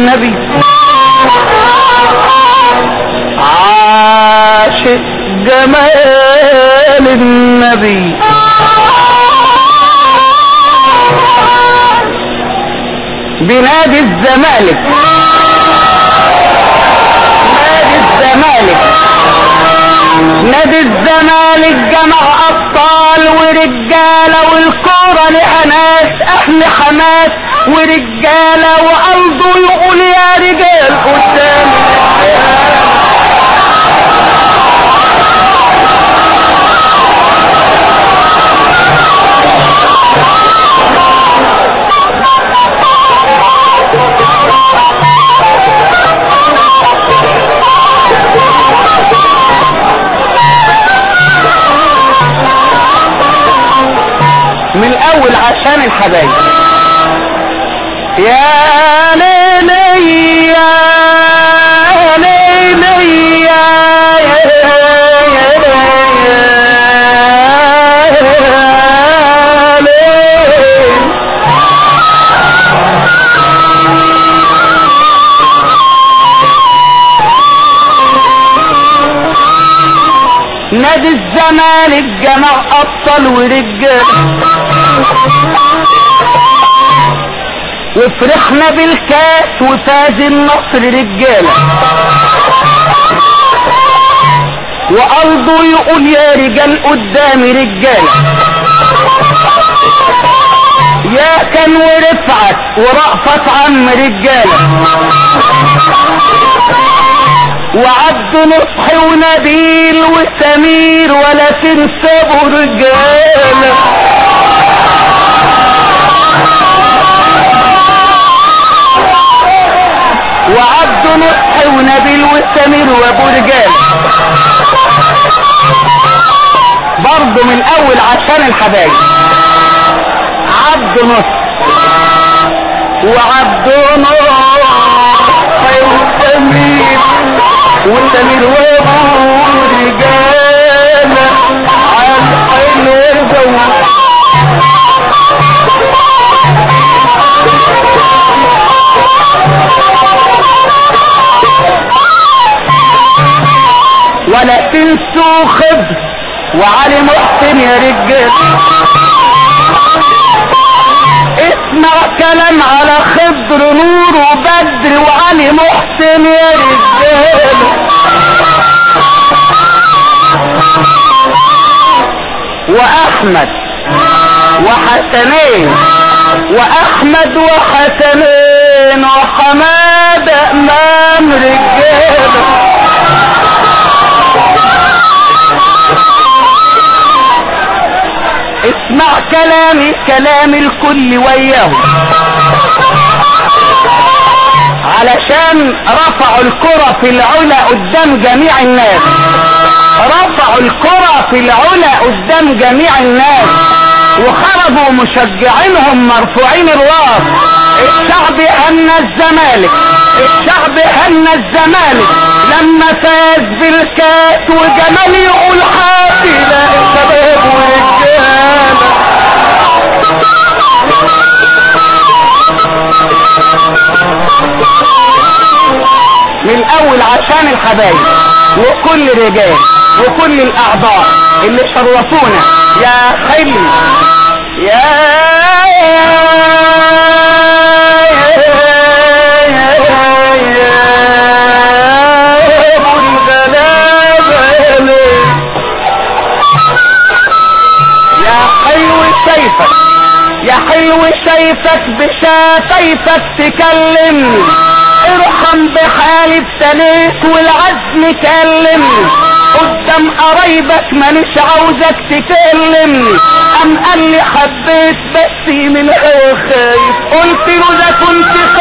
النبي عاشق جمال النبي بنادي الزمالك نادي الزمالك نادي الزمالك جمع ابطال ورجاله والكوره لها ناس اهل حماس ورجاله وقلبه يقول يا رجال قدام من الاول عشان الحبايب يا ليلي يا ليلي يا ليل نادي الزمالك جمع ابطال ورجال وفرحنا بالكاس وفاز النصر رجاله وقلبه يقول يا رجال قدامي رجاله يا كان ورفعت ورأفت عم رجاله وعبد نصحي ونبيل وسمير ولا تنسبوا رجاله وعبد نصحي ونبيل وسمير وابو رجال برضه من اول عشان الحبايب عبد نصحي وعبد نصحي وسمير وسمير وابو رجال عالحلو الجو ولا تنسوا خضر وعلي محسن يا رجال اسمع كلام على خضر نور وبدر وعلي محسن يا رجال واحمد وحسنين واحمد وحسنين وحماد امام رجاله اسمع كلامي كلام الكل وياه علشان رفعوا الكرة في العلا قدام جميع الناس رفعوا الكرة في العلا قدام جميع الناس وخرجوا مشجعينهم مرفوعين الراس الشعب هنى الزمالك الشعب هنى الزمالك لما فاز بالكاس وجمال يقول حافلة شباب ورجالة من اول عشان الحبايب وكل الرجال وكل الاعضاء اللي شرفونا يا حلم يا ابو الغلابه يا حلو سيفك يا حلو سيفك بشفايفك تكلمني ارحم بحالي ابتليت والعزم كلمني قدام قرايبك مانيش عاوزك تكلمني ام قال لي حبيت بس من هو خايف قلت له ده كنت